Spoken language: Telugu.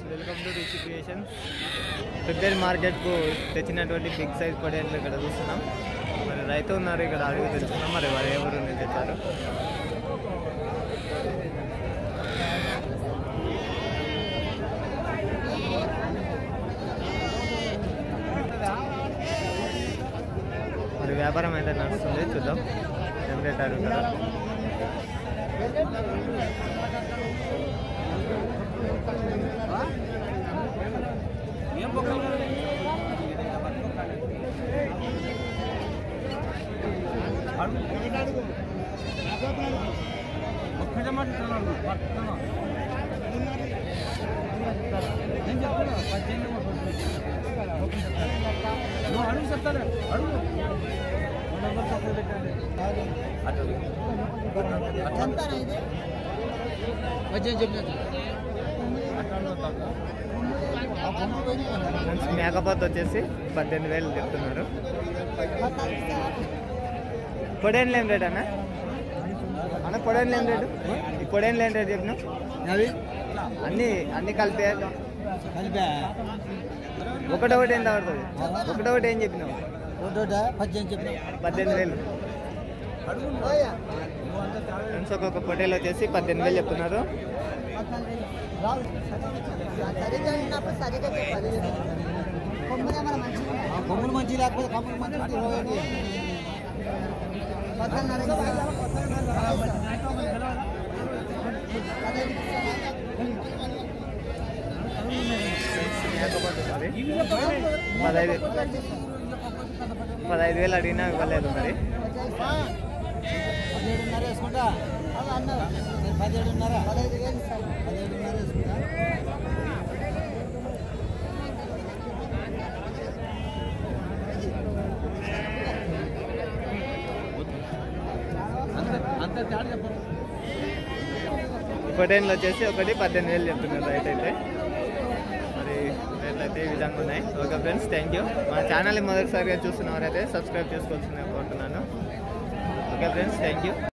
Welcome to Rishi creations February మార్కెట్కు తెచ్చినటువంటి బిగ్ సైజ్ పొడేళ్ళు ఇక్కడ చూస్తున్నాం మరి రైతు ఉన్నారు ఇక్కడ అడుగు తెలుసుకున్నాం మరి వారు ఎవరు నుంచి తెచ్చారు మరి వ్యాపారం అయితే నడుస్తుంది చూద్దాం ఏం రేట్ అడుగుతారు అడుగు చెప్తాను అడుగు ఫ్రెండ్స్ మేకపోత్ వచ్చేసి పద్దెనిమిది వేలు చెప్తున్నారు పొడేళ్ళు ఏం రేట్ అన్న అన్న పొడేళ్ళు ఏం రేటు ఈ పొడేళ్ళు ఏం రేట్ చెప్పినావు అవి అన్ని అన్ని కలిపి కలిపా ఒకటొకటి ఎంత పడుతుంది ఒకటొకటి ఏం చెప్పినావు ఒకటోట పద్దెనిమిది చెప్పిన పద్దెనిమిది వేలు ఫ్రెండ్స్ ఒక్కొక్క పొటేలు వచ్చేసి పద్దెనిమిది వేలు చెప్తున్నారు సరిగ్గా ఉన్నప్పుడు సరిగ్గా చెప్పాలి కొమ్ములు ఏమైనా మంచిగా ఉన్నాయా? కొమ్ములు మంచి లేకపోతే కొమ్ములు మంచి ఉంటే ఇరవై ఒకటి. పద్దెన్నర మేకపోతు మరి పదహైదు పదహైదు వేలు అడిగినా ఇవ్వలేదు మరి పదిహేడున్నర వేసుకుంటా అవి అన్నారు నేను పదిహేడున్నర పదహైదు వేలు ఇస్తాను పదిహేడున్నర వేసుకుంటా అంత తేడా చెప్పరు పొటేన్లు వచ్చేసి ఒకటి పద్దెనిమిది వేలు చెప్తున్నారు రైట్ అయితే మరి రేట్లు అయితే ఈ విధంగా ఉన్నాయి ఓకే ఫ్రెండ్స్ థ్యాంక్ యూ మా ఛానల్ని మొదటిసారిగా చూస్తున్నవారైతే సబ్స్క్రైబ్ చేసుకోవాల్సింది కోరుతున్నాను ఓకే ఫ్రెండ్స్ థ్యాంక్ యూ